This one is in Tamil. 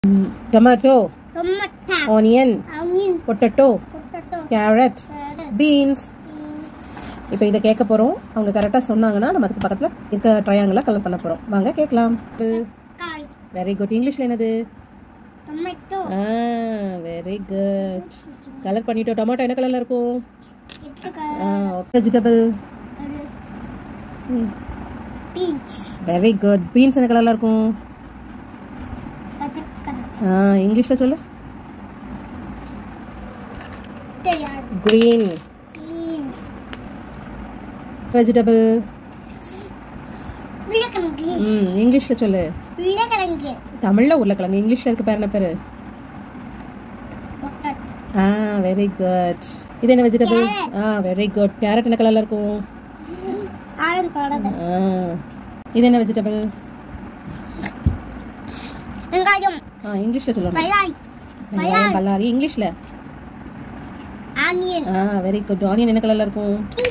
tomato tomato, onion onion, potato potato, carrot carrot, beans beans, இப்போ இதை கேட்க போகிறோம் அவங்க கரெக்டாக சொன்னாங்கன்னா நம்ம அதுக்கு பக்கத்தில் இருக்க ட்ரையாங்கில் கலர் பண்ண போகிறோம் வாங்க கேட்கலாம் காய் வெரி குட் இங்கிலீஷில் என்னது tomato, ஆ வெரி குட் கலர் பண்ணிட்டோம் டொமேட்டோ என்ன கலரில் இருக்கும் எடுத்துக்க vegetable beans, very good beans என்ன கலரில் இருக்கும் பச்சைக்கடலை ஆ இங்கிலீஷில் சொல்லு தெரியாது க்ரீன் green, வெஜிடபிள் உருளைக்கிழங்கு ம் இங்கிலீஷில் சொல்லு உருளைக்கிழங்கு தமிழில் உருளைக்கிழங்கு இங்கிலீஷில் இருக்க பேர் என்ன பேர் potato, ஆ வெரி குட் இது என்ன வெஜிடபிள் ஆ வெரி குட் கேரட் என்ன கலரில் இருக்கும் ஆரஞ்சு கலர் ஆ இது என்ன வெஜிடபிள் வெங்காயம் ஆ இங்கிலீஷில் சொல்லணும் பல்லாரி வெங்காயம் பல்லாரி இங்கிலீஷில் ஆனியன் ஆ வெரி குட் ஆனியன் என்ன கலரில் இருக்கும்